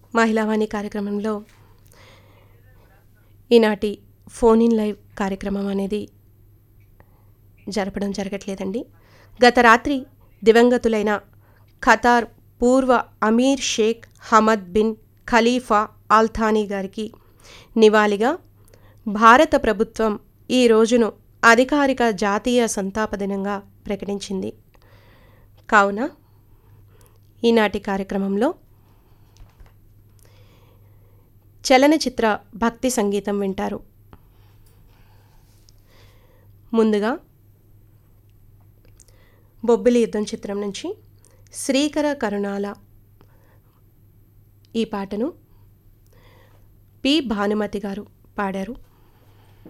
మహిళావాణి కార్యక్రమంలో ఈనాటి phone in live కార్యక్రమం అనేది జరపడం జరగట్లేదండి గత రాత్రి దివంగతులైన ఖతార్ పూర్వ Amir Sheikh Hamad bin Khalifa Al Thani గారికి నివాళిగా భారత ప్రభుత్వం ఈ రోజును అధికారిక జాతీయ సంతాప దినంగా ప్రకటించింది కావున ఈనాటి కార్యక్రమంలో చలనచిత్ర భక్తి సంగీతం వింటారు ముందుగా బొబ్బిలి యుద్ధం చిత్రం నుంచి శ్రీకర కరుణాల ఈ పాటను పి భానుమతి గారు పాడారు